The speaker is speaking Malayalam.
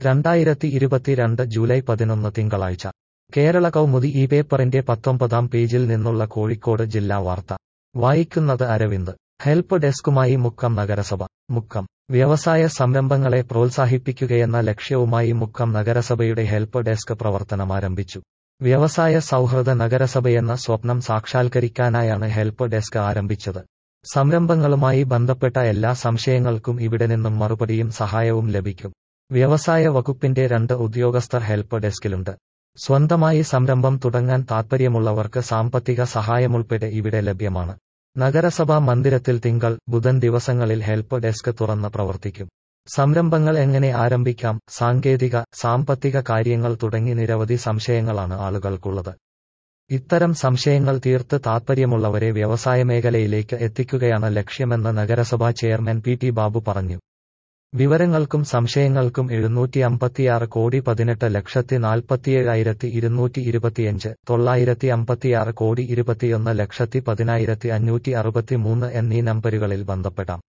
രണ്ടായിരത്തി ഇരുപത്തിരണ്ട് ജൂലൈ പതിനൊന്ന് തിങ്കളാഴ്ച കേരള കൗമുദി ഈ പേപ്പറിന്റെ പത്തൊമ്പതാം പേജിൽ നിന്നുള്ള കോഴിക്കോട് ജില്ലാ വാർത്ത വായിക്കുന്നത് അരവിന്ദ് ഹെൽപ്പ് ഡെസ്കുമായി മുക്കം നഗരസഭ മുക്കം വ്യവസായ സംരംഭങ്ങളെ പ്രോത്സാഹിപ്പിക്കുകയെന്ന ലക്ഷ്യവുമായി മുക്കം നഗരസഭയുടെ ഹെൽപ്പ് ഡെസ്ക് പ്രവർത്തനമാരംഭിച്ചു വ്യവസായ സൗഹൃദ നഗരസഭയെന്ന സ്വപ്നം സാക്ഷാത്കരിക്കാനായാണ് ഹെൽപ്പ് ഡെസ്ക് ആരംഭിച്ചത് സംരംഭങ്ങളുമായി ബന്ധപ്പെട്ട എല്ലാ സംശയങ്ങൾക്കും ഇവിടെ നിന്നും മറുപടിയും സഹായവും ലഭിക്കും വ്യവസായ വകുപ്പിന്റെ രണ്ട് ഉദ്യോഗസ്ഥർ ഹെൽപ്പ് ഡെസ്കിലുണ്ട് സ്വന്തമായി സംരംഭം തുടങ്ങാൻ താൽപ്പര്യമുള്ളവർക്ക് സാമ്പത്തിക സഹായമുൾപ്പെടെ ഇവിടെ ലഭ്യമാണ് നഗരസഭാ മന്ദിരത്തിൽ തിങ്കൾ ബുധൻ ദിവസങ്ങളിൽ ഹെൽപ്പ് ഡെസ്ക് തുറന്ന് പ്രവർത്തിക്കും സംരംഭങ്ങൾ എങ്ങനെ ആരംഭിക്കാം സാങ്കേതിക സാമ്പത്തിക കാര്യങ്ങൾ തുടങ്ങി നിരവധി സംശയങ്ങളാണ് ആളുകൾക്കുള്ളത് ഇത്തരം സംശയങ്ങൾ തീർത്ത് താൽപ്പര്യമുള്ളവരെ വ്യവസായ മേഖലയിലേക്ക് എത്തിക്കുകയാണ് ലക്ഷ്യമെന്ന് നഗരസഭാ ചെയർമാൻ പി ടി ബാബു പറഞ്ഞു വിവരങ്ങൾക്കും സംശയങ്ങൾക്കും എഴുന്നൂറ്റി അമ്പത്തിയാറ് കോടി പതിനെട്ട് ലക്ഷത്തി നാൽപ്പത്തിയേഴായിരത്തി ഇരുന്നൂറ്റി ഇരുപത്തിയഞ്ച് തൊള്ളായിരത്തി അമ്പത്തിയാറ് കോടി ഇരുപത്തിയൊന്ന് ലക്ഷത്തി പതിനായിരത്തി അഞ്ഞൂറ്റി അറുപത്തിമൂന്ന് എന്നീ നമ്പരുകളിൽ ബന്ധപ്പെടാം